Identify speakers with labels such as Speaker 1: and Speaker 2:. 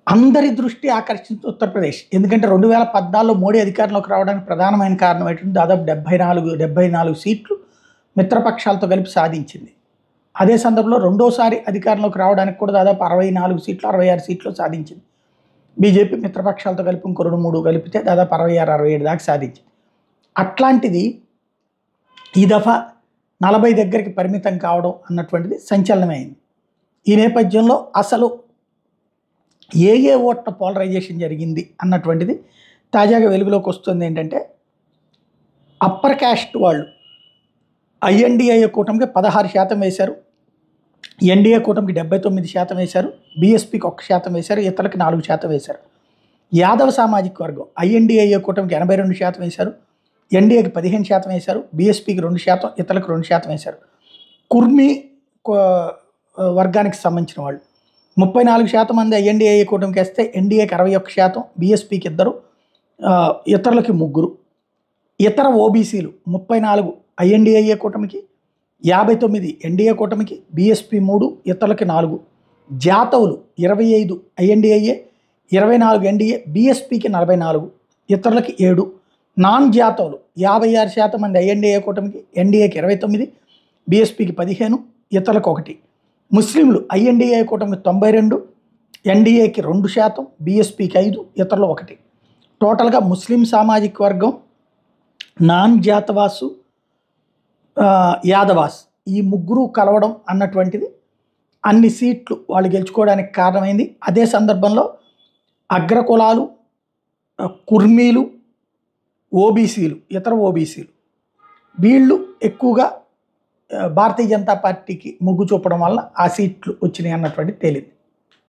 Speaker 1: అందరి దృష్టి ఆకర్షించింది ఉత్తరప్రదేశ్ ఎందుకంటే రెండు వేల పద్నాలుగులో మోడీ అధికారంలోకి రావడానికి ప్రధానమైన కారణం ఏంటంటే దాదాపు డెబ్బై నాలుగు డెబ్బై నాలుగు సీట్లు మిత్రపక్షాలతో కలిపి సాధించింది అదే సందర్భంలో రెండోసారి అధికారంలోకి రావడానికి కూడా దాదాపు అరవై నాలుగు సీట్లు అరవై ఆరు సీట్లు సాధించింది బీజేపీ మిత్రపక్షాలతో కలిపి ఇంకో రెండు మూడు కలిపితే దాదాపు అరవై ఆరు అరవై ఏడు దాకా సాధించింది అట్లాంటిది ఈ దఫా నలభై దగ్గరికి పరిమితం కావడం అన్నటువంటిది సంచలనమైంది ఈ నేపథ్యంలో అసలు ఏ ఏ ఓట్ల పోలరైజేషన్ జరిగింది అన్నటువంటిది తాజాగా వెలుగులోకి వస్తుంది ఏంటంటే అప్పర్ క్యాస్ట్ వాళ్ళు ఐఎన్డిఏ కూటమికి పదహారు శాతం వేశారు ఎన్డీఏ కూటమికి డెబ్బై తొమ్మిది శాతం వేశారు బీఎస్పీకి ఒక్క శాతం వేశారు ఇతరులకి నాలుగు శాతం వేశారు యాదవ సామాజిక వర్గం ఐఎన్డీఏ కూటమికి ఎనభై రెండు శాతం వేశారు ఎన్డీఏకి పదిహేను శాతం వేశారు బీఎస్పీకి రెండు శాతం ఇతరులకు రెండు శాతం వేశారు కుర్మి కో- వర్గానికి సంబంధించిన వాళ్ళు ముప్పై నాలుగు శాతం మంది ఐఎన్డీఏ కూటమికి వేస్తే ఎన్డీఏకి అరవై ఒక్క శాతం బీఎస్పీకి ఇద్దరు ఆ, ఇతరులకి ముగ్గురు ఇతర ఓబీసీలు ముప్పై నాలుగు ఐఎన్డీఏ కూటమికి యాభై తొమ్మిది ఎన్డీఏ కూటమికి బీఎస్పీ మూడు ఇతరులకి నాలుగు జాతవులు ఇరవై ఐదు ఐఎన్డీఏ ఇరవై నాలుగు ఎన్డీఏ బీఎస్పీకి నలభై నాలుగు ఇతరులకి ఏడు నాన్ జాతవులు యాభై ఆరు శాతం మంది ఐఎన్డీఏ కూటమికి ఎన్డీఏకి ఇరవై తొమ్మిది బీఎస్పీకి పదిహేను ఇతరులకు ఒకటి ముస్లింలు ఐఎన్డీఏ కూటమికి తొంభై రెండు ఎన్డీఏకి రెండు శాతం బీఎస్పీకి ఐదు ఇతరులు ఒకటి టోటల్గా ముస్లిం సామాజిక వర్గం నాన్ జాతవాసు ఆ, యాదవాస్ ఈ ముగ్గురు కలవడం అన్నటువంటిది అన్ని సీట్లు వాళ్ళు గెలుచుకోవడానికి కారణమైంది అదే సందర్భంలో అగ్రకులాలు ఆ, కుర్మీలు ఓబీసీలు ఇతర ఓబీసీలు వీళ్ళు ఎక్కువగా ఆ, భారతీయ జనతా పార్టీకి మొగ్గు చూపడం వల్ల ఆ సీట్లు వచ్చినాయి అన్నటువంటిది తేలింది